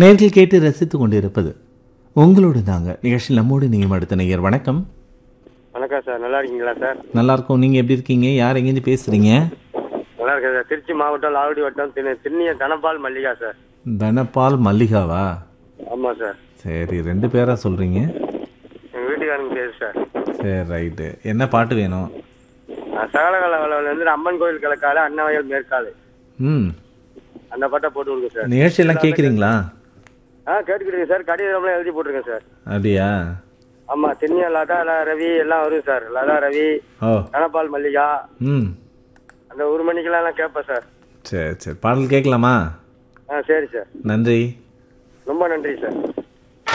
நேர்கள் கேட்டு ரசித்து கொண்டிருப்பது உங்களோடு நாங்கள் நிகழ்ச்சியில் நம்மோடு நீங்கள் அடுத்த நேயர் வணக்கம் வணக்கம் சார் நல்லா இருக்கீங்களா சார் நல்லா இருக்கோம் நீங்கள் எப்படி இருக்கீங்க யார் எங்கேருந்து பேசுகிறீங்க நல்லா இருக்கேன் சார் திருச்சி மாவட்டம் லாவடி வட்டம் திரு திருநிய தனபால் மல்லிகா சார் தனபால் மல்லிகாவா ஆமாம் சார் சரி ரெண்டு பேரா சொல்கிறீங்க எங்கள் வீட்டுக்காரங்க பேர் சார் சரி ரைட்டு என்ன பாட்டு வேணும் சகலகல வந்து அம்மன் கோயில் கிழக்கால அன்னவயல் மேற்காலு ம் அந்த பாட்டை போட்டு விடுங்க சார் நிகழ்ச்சியெல்லாம் கேட்குறீங்களா ஆ கேட்டுக்கிட்டீங்க சார் கடிதம்லாம் எழுதி போட்டிருக்கேன் சார் அப்படியா ஆமாம் திருநிய லதா ல- ரவி எல்லாம் வரும் சார் லதா ரவி ஓ தனபால் மல்லிகா ம் அந்த ஒரு மணிக்கெல்லாம் நான் கேட்பேன் சார் சரி சரி பாடல் கேட்கலாமா ஆ சரி சார் நன்றி ரொம்ப நன்றி சார்